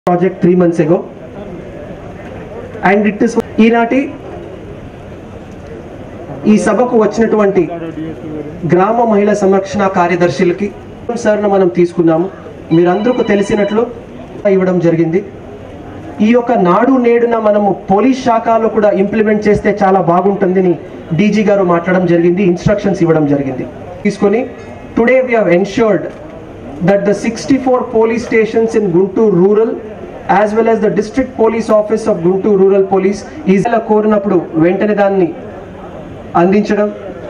project three months ago. And it is ఈనాటి ఈ సభకు వచ్చినటువంటి గ్రామ మహిళా సంరక్షణ కార్యదర్శులకి సార్ను మనం తీసుకున్నాము మీరందరికీ తెలిసినట్లు ఇవ్వడం జరిగింది ఈ యొక్క నాడు నేడున మనము పోలీస్ శాఖలో కూడా ఇంప్లిమెంట్ చేస్తే చాలా బాగుంటుందని డీజీ గారు మాట్లాడడం జరిగింది ఇన్స్ట్రక్షన్స్ ఇవ్వడం జరిగింది తీసుకొని today we have ensured that the sixty four police stations in Guntur rural as well as the district police office of Guntur rural police ఈజీలా కోరినప్పుడు వెంటనే దాన్ని అందించడం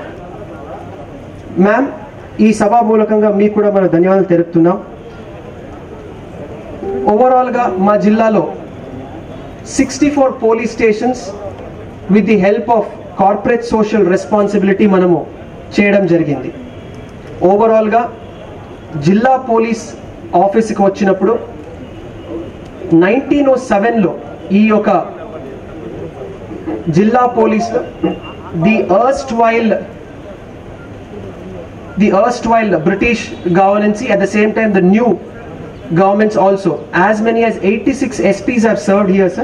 మ్యామ్ ఈ సభా మూలకంగా మీకు కూడా మన ధన్యవాదాలు తెలుపుతున్నాం ఓవరాల్గా మా జిల్లాలో sixty four police stations with the help of corporate social responsibility మనము చేయడం జరిగింది ఓవరాల్గా జిల్లా పోలీస్ ఆఫీస్కి వచ్చినప్పుడు నైన్టీన్ ఓ సెవెన్లో ఈ యొక్క జిల్లా పోలీసులో the erstwhile the erstwhile British governance, at the same time the new governments also. As many as 86 SPs are served here, sir.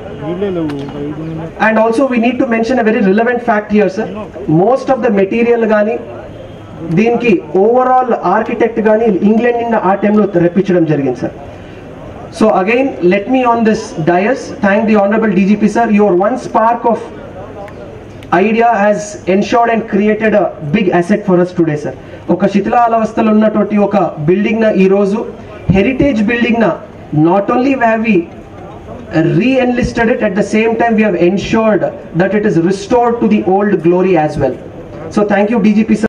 And also we need to mention a very relevant fact here, sir. Most of the material గాని దీనికి overall architect కానీ England నిన్న ఆ టైంలో రప్పించడం జరిగింది sir so again let me on this dais thank the honourable DGP sir your one spark of idea has ensured and created a big asset for us today sir ఒక శిథిలావస్థలో ఉన్నటువంటి ఒక బిల్డింగ్ న ఈ రోజు హెరిటేజ్ బిల్డింగ్ న not only have we re-enlisted it at the same time we have ensured that it is restored to the old glory as well so thank you dgp sir